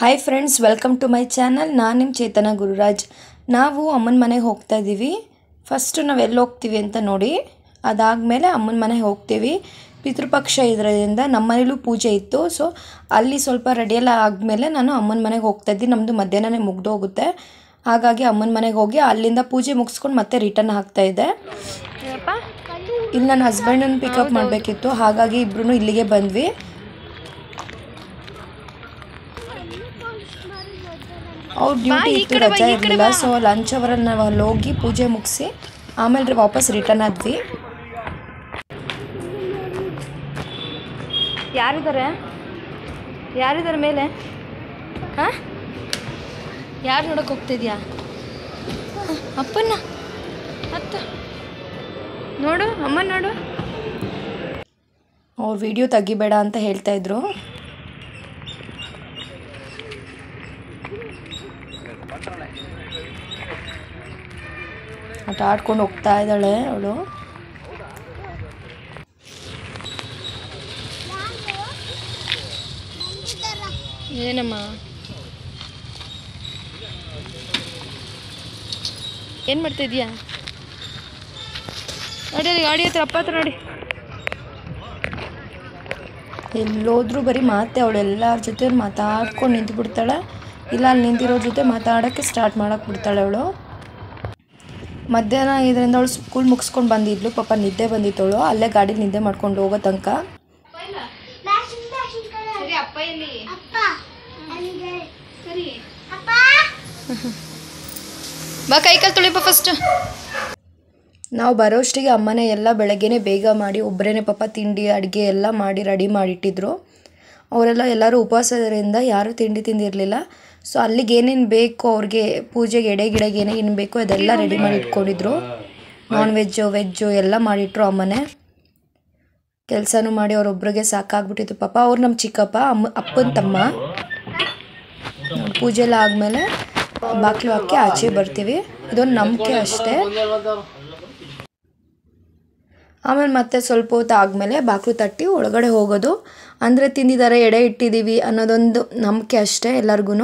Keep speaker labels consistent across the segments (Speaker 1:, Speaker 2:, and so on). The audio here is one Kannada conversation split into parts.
Speaker 1: hi friends welcome to my channel ನಾನು ನಿಮ್ಮ ಚೇತನ ಗುರುರಾಜ್ ನಾವು ಅಮ್ಮನ ಮನೆಗೆ ಹೋಗ್ತಾ ಇದ್ದೀವಿ ಫಸ್ಟು ನಾವು ಎಲ್ಲಿ ಹೋಗ್ತೀವಿ ಅಂತ ನೋಡಿ ಅದಾದಮೇಲೆ ಅಮ್ಮನ ಮನೆಗೆ ಹೋಗ್ತೀವಿ ಪಿತೃಪಕ್ಷ ಇದರಿಂದ ನಮ್ಮ ಮನೇಲೂ ಪೂಜೆ ಇತ್ತು ಸೊ ಅಲ್ಲಿ ಸ್ವಲ್ಪ ರೆಡಿಯೆಲ್ಲ ಆದಮೇಲೆ ನಾನು ಅಮ್ಮನ ಮನೆಗೆ ಹೋಗ್ತಾ ಇದ್ದೀನಿ ನಮ್ಮದು ಮಧ್ಯಾಹ್ನನೇ ಮುಗ್ದೋಗುತ್ತೆ ಹಾಗಾಗಿ ಅಮ್ಮನ ಮನೆಗೆ ಹೋಗಿ ಅಲ್ಲಿಂದ ಪೂಜೆ ಮುಗಿಸ್ಕೊಂಡು ಮತ್ತೆ ರಿಟರ್ನ್ ಆಗ್ತಾ ಇದ್ದೆ ಇಲ್ಲಿ ನನ್ನ ಹಸ್ಬೆಂಡನ್ನು ಪಿಕಪ್ ಮಾಡಬೇಕಿತ್ತು ಹಾಗಾಗಿ ಇಬ್ರು ಇಲ್ಲಿಗೆ ಬಂದ್ವಿ ಅವ್ರ ಡ್ಯೂಟಿ ಇತ್ತು ರಜಾ ಇರಲಿಲ್ಲ ಸೊ ಲಂಚ್ ಅವರಲ್ಲಿ ನಾವು ಅಲ್ಲಿ ಹೋಗಿ ಪೂಜೆ ಮುಗಿಸಿ ಆಮೇಲೆ ವಾಪಸ್ ರಿಟರ್ನ್ ಆದ್ವಿ ಯಾರಿದ್ದಾರೆ ಯಾರಿದ್ದಾರೆ ಮೇಲೆ ಹಾಂ ಯಾರು ನೋಡೋಕೆ ಹೋಗ್ತಿದ್ಯಾ ಅಪ್ಪನ್ನ ಅತ್ತ ನೋಡು ಅಮ್ಮ ನೋಡು ಅವ್ರು ವಿಡಿಯೋ ತೆಗಿಬೇಡ ಅಂತ ಹೇಳ್ತಾ ಇದ್ರು ಆಟ ಆಡ್ಕೊಂಡು ಹೋಗ್ತಾ ಇದ್ದಾಳೆ ಅವಳು ಏನಮ್ಮ ಏನು ಮಾಡ್ತಾ ಇದೀಯಾ ನೋಡಿ ಅಲ್ಲಿ ಗಾಡಿ ಹತ್ರ ಅಪ್ಪ ಹತ್ರ ನೋಡಿ ಎಲ್ಲೋದ್ರೂ ಬರೀ ಮಾತೆ ಅವಳು ಎಲ್ಲರ ಜೊತೆ ಮಾತಾಡ್ಕೊಂಡು ನಿಂತು ಬಿಡ್ತಾಳೆ ಇಲ್ಲ ಅಲ್ಲಿ ನಿಂತಿರೋ ಜೊತೆ ಮಾತಾಡೋಕ್ಕೆ ಸ್ಟಾರ್ಟ್ ಮಾಡಕ್ಕೆ ಬಿಡ್ತಾಳೆ ಅವಳು ಮಧ್ಯಾಹ್ನ ಇದರಿಂದ ಅವಳು ಸ್ಕೂಲ್ ಮುಗಿಸ್ಕೊಂಡು ಬಂದಿದ್ಲು ಪಾಪ ನಿದ್ದೆ ಬಂದಿತ್ತವಳು ಅಲ್ಲೇ ಗಾಡಿ ನಿದ್ದೆ ಮಾಡ್ಕೊಂಡು ಹೋಗೋ ತನಕ ಬಾ ಕೈ ಕಾಲು ತೊಳಿಪ ಫಸ್ಟ್ ನಾವು ಬರೋಷ್ಟಿಗೆ ಅಮ್ಮನೇ ಎಲ್ಲ ಬೆಳಗ್ಗೆನೇ ಬೇಗ ಮಾಡಿ ಒಬ್ಬರೇ ಪಾಪ ತಿಂಡಿ ಅಡುಗೆ ಎಲ್ಲ ಮಾಡಿ ರೆಡಿ ಮಾಡಿಟ್ಟಿದ್ರು ಅವರೆಲ್ಲ ಎಲ್ಲರೂ ಉಪವಾಸದಿಂದ ಯಾರೂ ತಿಂಡಿ ತಿಂದಿರಲಿಲ್ಲ ಸೊ ಅಲ್ಲಿಗೆ ಏನೇನು ಬೇಕು ಅವ್ರಿಗೆ ಪೂಜೆಗೆ ಎಡೆ ಗಿಡಗೆ ಏನೇನು ಬೇಕು ಅದೆಲ್ಲ ರೆಡಿ ಮಾಡಿ ಇಟ್ಕೊಂಡಿದ್ರು ನಾನ್ ವೆಜ್ಜು ವೆಜ್ಜು ಎಲ್ಲ ಮಾಡಿಟ್ರು ಅಮ್ಮನೇ ಕೆಲಸನೂ ಮಾಡಿ ಅವರೊಬ್ಬರಿಗೆ ಸಾಕಾಗ್ಬಿಟ್ಟಿತ್ತು ಪಾಪ ಅವ್ರು ನಮ್ಮ ಚಿಕ್ಕಪ್ಪ ಅಮ್ಮ ಅಪ್ಪನ ತಮ್ಮ ಪೂಜೆ ಎಲ್ಲ ಆದಮೇಲೆ ಬಾಗಿಲು ಹಾಕಿ ಆಚೆ ಬರ್ತೀವಿ ಇದೊಂದು ನಂಬಿಕೆ ಅಷ್ಟೇ ಆಮೇಲೆ ಮತ್ತೆ ಸ್ವಲ್ಪ ಹೊತ್ತು ಆದಮೇಲೆ ಬಾಗಿಲು ತಟ್ಟಿ ಒಳಗಡೆ ಹೋಗೋದು ಅಂದರೆ ತಿಂದಿದ್ದಾರೆ ಎಡೆ ಇಟ್ಟಿದ್ದೀವಿ ಅನ್ನೋದೊಂದು ನಂಬಿಕೆ ಅಷ್ಟೇ ಎಲ್ಲರಿಗೂ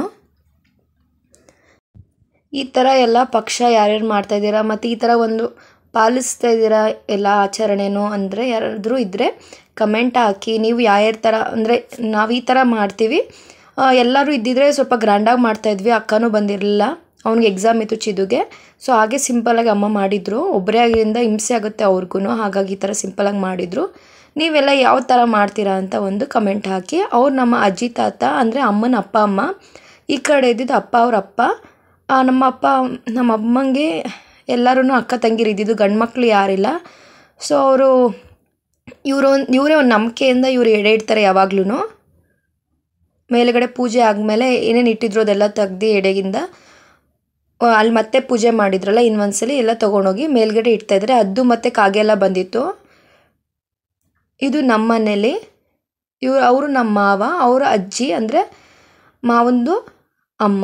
Speaker 1: ಈ ಥರ ಎಲ್ಲ ಪಕ್ಷ ಯಾರ್ಯಾರು ಮಾಡ್ತಾ ಇದ್ದೀರಾ ಮತ್ತು ಈ ಥರ ಒಂದು ಪಾಲಿಸ್ತಾ ಇದ್ದೀರಾ ಎಲ್ಲ ಆಚರಣೆನೂ ಅಂದರೆ ಯಾರಾದರೂ ಇದ್ದರೆ ಕಮೆಂಟ್ ಹಾಕಿ ನೀವು ಯಾರ್ಯಾರ ಥರ ಅಂದರೆ ನಾವು ಈ ಥರ ಮಾಡ್ತೀವಿ ಆ, ಎಲ್ಲರೂ ಇದ್ದಿದ್ರೆ ಸ್ವಲ್ಪ ಗ್ರ್ಯಾಂಡಾಗಿ ಮಾಡ್ತಾಯಿದ್ವಿ ಅಕ್ಕನೂ ಬಂದಿರಲಿಲ್ಲ ಅವ್ನಿಗೆ ಎಕ್ಸಾಮ್ ಇತ್ತು ಚಿದುಗೆ ಸೊ ಹಾಗೆ ಸಿಂಪಲಾಗಿ ಅಮ್ಮ ಮಾಡಿದರು ಒಬ್ಬರೇ ಆಗಿರಿಂದ ಹಿಂಸೆ ಆಗುತ್ತೆ ಅವ್ರಿಗೂ ಹಾಗಾಗಿ ಈ ಥರ ಸಿಂಪಲಾಗಿ ಮಾಡಿದರು ನೀವೆಲ್ಲ ಯಾವ ಥರ ಮಾಡ್ತೀರಾ ಅಂತ ಒಂದು ಕಮೆಂಟ್ ಹಾಕಿ ಅವ್ರು ನಮ್ಮ ಅಜ್ಜಿ ತಾತ ಅಂದರೆ ಅಮ್ಮನ ಅಪ್ಪ ಅಮ್ಮ ಈ ಕಡೆ ಇದ್ದಿದ್ದು ಅಪ್ಪ ಅವ್ರ ಅಪ್ಪ ಆ, ನಮ್ಮ ಅಪ್ಪ ನಮ್ಮ ಅಮ್ಮಂಗೆ ಎಲ್ಲರೂ ಅಕ್ಕ ತಂಗಿರು ಇದ್ದಿದ್ದು ಗಂಡು ಮಕ್ಕಳು ಯಾರಿಲ್ಲ ಸೊ ಅವರು ಇವರು ಇವರೇ ಒಂದು ನಂಬಿಕೆಯಿಂದ ಇವರು ಎಡೆ ಇಡ್ತಾರೆ ಯಾವಾಗ್ಲೂ ಮೇಲುಗಡೆ ಪೂಜೆ ಆದಮೇಲೆ ಏನೇನು ಇಟ್ಟಿದ್ರು ಅದೆಲ್ಲ ತೆಗ್ದು ಎಡೆಗಿಂದ ಆ, ಅಲ್ಲಿ ಮತ್ತೆ ಪೂಜೆ ಮಾಡಿದ್ರಲ್ಲ ಇನ್ನೊಂದ್ಸಲಿ ಎಲ್ಲ ತೊಗೊಂಡೋಗಿ ಮೇಲ್ಗಡೆ ಇಡ್ತಾಯಿದ್ರೆ ಅದು ಮತ್ತೆ ಕಾಗೆ ಎಲ್ಲ ಬಂದಿತ್ತು ಇದು ನಮ್ಮ ಮನೇಲಿ ಇವ್ರು ಅವರು ನಮ್ಮ ಮಾವ ಅವರ ಅಜ್ಜಿ ಅಂದರೆ ಮಾವಂದು ಅಮ್ಮ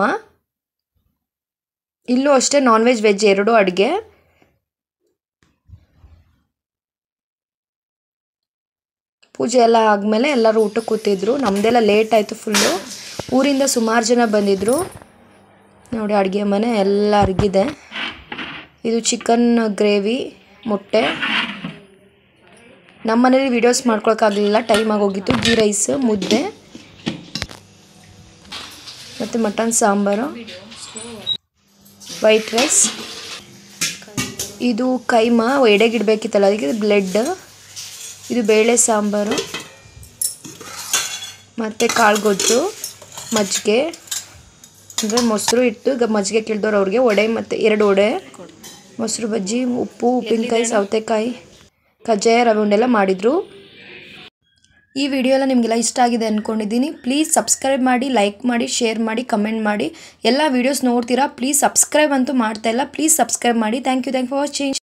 Speaker 1: ಇಲ್ಲೂ ಅಷ್ಟೇ ನಾನ್ ವೆಜ್ ವೆಜ್ ಎರಡೂ ಅಡುಗೆ ಪೂಜೆ ಎಲ್ಲ ಆದಮೇಲೆ ಎಲ್ಲರೂ ಊಟಕ್ಕೆ ಕೂತಿದ್ರು ನಮ್ಮದೆಲ್ಲ ಲೇಟ್ ಆಯಿತು ಫುಲ್ಲು ಊರಿಂದ ಸುಮಾರು ಜನ ಬಂದಿದ್ದರು ನೋಡಿ ಅಡುಗೆ ಮನೆ ಎಲ್ಲ ಅರ್ಗಿದೆ ಇದು ಚಿಕನ್ ಗ್ರೇವಿ ಮೊಟ್ಟೆ ನಮ್ಮ ಮನೇಲಿ ವೀಡಿಯೋಸ್ ಮಾಡ್ಕೊಳಕ್ಕಾಗಲಿಲ್ಲ ಟೈಮ್ ಆಗೋಗಿತ್ತು ಗೀ ರೈಸ್ ಮುದ್ದೆ ಮತ್ತು ಮಟನ್ ಸಾಂಬಾರು ವೈಟ್ ರೈಸ್ ಇದು ಕೈಮಾ ಎಡೆಗಿಡ್ಬೇಕಿತ್ತಲ್ಲ ಅದಕ್ಕೆ ಬ್ಲೆಡ್ ಇದು ಬೇಳೆ ಸಾಂಬಾರು ಮತ್ತು ಕಾಳುಗೊಜ್ಜು ಮಜ್ಜಿಗೆ ಅಂದರೆ ಮೊಸರು ಇಟ್ಟು ಈಗ ಮಜ್ಜಿಗೆ ಕೇಳಿದವ್ರು ಅವ್ರಿಗೆ ವಡೆ ಮತ್ತು ಎರಡು ವಡೆ ಮೊಸರು ಬಜ್ಜಿ ಉಪ್ಪು ಉಪ್ಪಿನಕಾಯಿ ಸೌತೆಕಾಯಿ ಕಜ್ಜಾಯ ರವೆ ಉಂಡೆಲ್ಲ ಮಾಡಿದರು ಈ ವಿಡಿಯೋ ಎಲ್ಲ ನಿಮಗೆಲ್ಲ ಇಷ್ಟ ಆಗಿದೆ ಅಂದ್ಕೊಂಡಿದ್ದೀನಿ ಪ್ಲೀಸ್ ಸಬ್ಸ್ಕ್ರೈಬ್ ಮಾಡಿ ಲೈಕ್ ಮಾಡಿ ಶೇರ್ ಮಾಡಿ ಕಮೆಂಟ್ ಮಾಡಿ ಎಲ್ಲ ವೀಡಿಯೋಸ್ ನೋಡ್ತೀರಾ ಪ್ಲೀಸ್ ಸಬ್ಸ್ಕ್ರೈಬ್ ಅಂತೂ ಮಾಡ್ತಾ ಇಲ್ಲ ಪ್ಲೀಸ್ ಸಬ್ಸ್ಕ್ರೈಬ್ ಮಾಡಿ thank you thank for watching